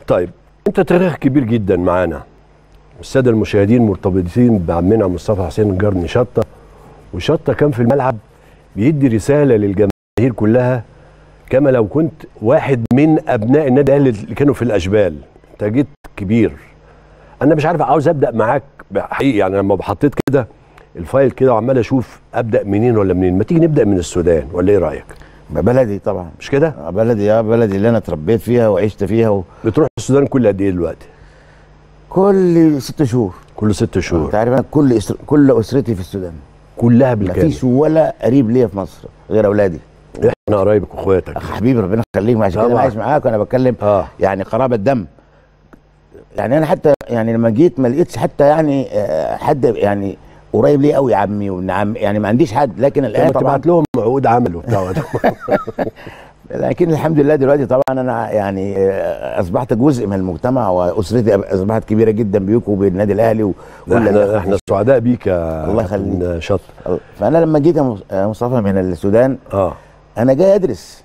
طيب انت تاريخ كبير جدا معانا الساده المشاهدين مرتبطين بعمنا مصطفى حسين الجرني شطه وشطه كان في الملعب بيدي رساله للجماهير كلها كما لو كنت واحد من ابناء النادي الاهلي اللي كانوا في الاشبال انت جيت كبير انا مش عارف عاوز ابدا معاك حقيقي يعني لما حطيت كده الفايل كده وعمال اشوف ابدا منين ولا منين ما تيجي نبدا من السودان ولا ايه رايك بلدي طبعا مش كده بلدي اه بلدي اللي انا اتربيت فيها وعشت فيها و... بتروح السودان كل قد ايه دلوقتي كل ست شهور كل ست شهور انت عارف انا كل أسر... كل اسرتي في السودان كلها ما بالكامل فيش ولا قريب ليا في مصر غير اولادي احنا قرايبك واخواتك اخ حبيبي ربنا يخليك عشان كده طبعا. أنا عايش معاك وانا بتكلم اه يعني قرابه دم يعني انا حتى يعني لما جيت ما لقيتش حتى يعني آه، حد يعني قريب لي قوي عمي وابن عمي يعني ما عنديش حد لكن الان لما طبعا تبعت لهم عقود عمل وبتاع لكن الحمد لله دلوقتي طبعا انا يعني آه، اصبحت جزء من المجتمع واسرتي اصبحت كبيره جدا بيكم وبالنادي الاهلي وكل احنا الناس. احنا سعداء بيك يا الله كابتن يخليك. شط فانا لما جيت يا مص- يا مصطفى من السودان اه انا جاي ادرس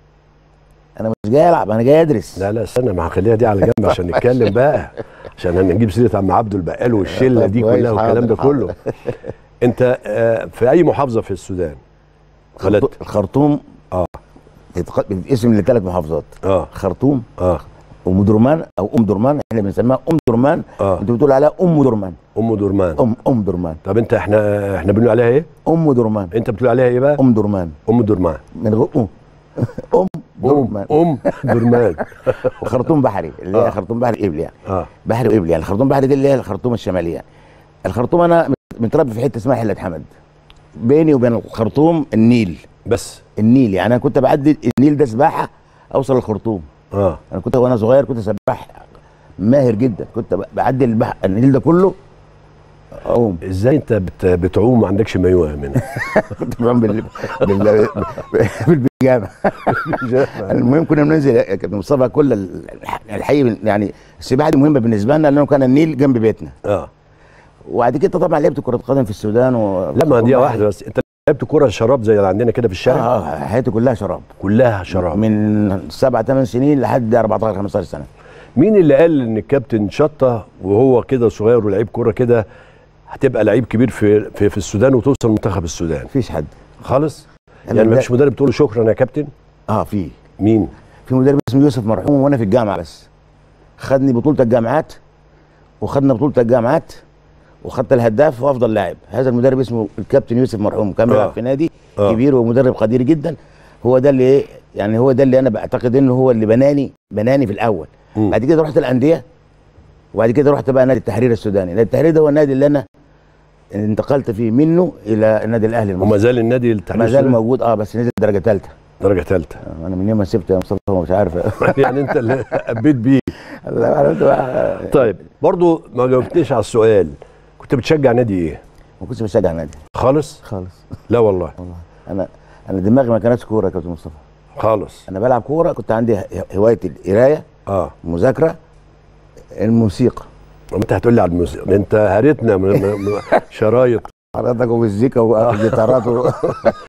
انا مش جاي العب انا جاي ادرس لا لا استنى ما هخليها دي على جنب عشان نتكلم بقى عشان نجيب سيره عم عبده البقال والشله طب دي كويس، كلها والكلام ده حاضر، كله انت آه، في اي محافظه في السودان ولدت الخرطوم اه بتتق- بتتقسم لثلاث محافظات اه خرطوم اه ام درمان او ام درمان احنا بنسميها ام درمان اه انت بتقول عليها ام درمان ام درمان ام ام درمان طب انت احنا احنا بنقول عليها ايه ام درمان انت بتقول عليها ايه بقى ام درمان ام درمان من غير ام ام درمان ام درمان وخرطوم بحري اللي آه. هي خرطوم بحري ابلي يعني اه بحري وابلي يعني الخرطوم بحري دي اللي هي الخرطوم الشماليه يعني. الخرطوم انا متربي في حته اسمها حله حمد بيني وبين الخرطوم النيل بس النيل يعني انا كنت بعدي النيل ده سباحه اوصل للخرطوم اه انا كنت وانا صغير كنت سباح ماهر جدا كنت ب- بعدي البحر النيل ده كله اقوم ازاي انت بت... بتعوم ما عندكش مايوه من كنت بعوم بال... بال... بالبيجامه المهم كنا بننزل يا كابتن مصطفى كل ال- الحي يعني السباحه دي مهمه بالنسبه لنا لانه كان النيل جنب بيتنا اه وبعد كده طبعا لعبت كره قدم في السودان و... لا ما دي واحده بس انت لعبت كوره شراب زي اللي عندنا كده في الشارع اه حياتي كلها شراب كلها شراب من سبع ثمان سنين لحد 14 15 سنه مين اللي قال ان الكابتن شطه وهو كده صغير ولعيب كوره كده هتبقى لعيب كبير في في, في السودان وتوصل منتخب السودان مفيش حد خالص أنا يعني ما ده- فيش مدرب تقول له شكرا يا كابتن اه في مين في مدرب اسمه يوسف مرحوم وانا في الجامعه بس خدني بطوله الجامعات وخدنا بطوله الجامعات وخدت الهداف وافضل لاعب هذا المدرب اسمه الكابتن يوسف مرحوم كان بيلعب آه. في نادي آه. كبير ومدرب قدير جدا هو ده اللي ايه يعني هو ده اللي انا بعتقد انه هو اللي بناني بناني في الاول مم. بعد كده رحت الانديه وبعد كده رحت بقى نادي التحرير السوداني نادي التحرير ده هو النادي اللي انا انتقلت فيه منه الى النادي الاهلي وما المصري زال النادي التحرير ما زال السوداني موجود اه بس نزل درجه ثالثه درجه ثالثه انا من يوم ما سبت يا مصطفى مش عارف يعني انت اللي قبيت بيه الله عرفت بقى طيب برضو ما جاوبتنيش على السؤال كنت بتشجع نادي ايه ما كنتش بشجع نادي خالص خالص لا والله والله انا انا دماغي ما كانتش كوره يا كابتن مصطفى خالص انا بلعب كوره كنت عندي ه- هوايه القرايه اه المذاكره الموسيقى انت هتقول لي على الموسيقى انت هريتنا من من- من شرايط حضرتك ومزيكا وجيتارات و...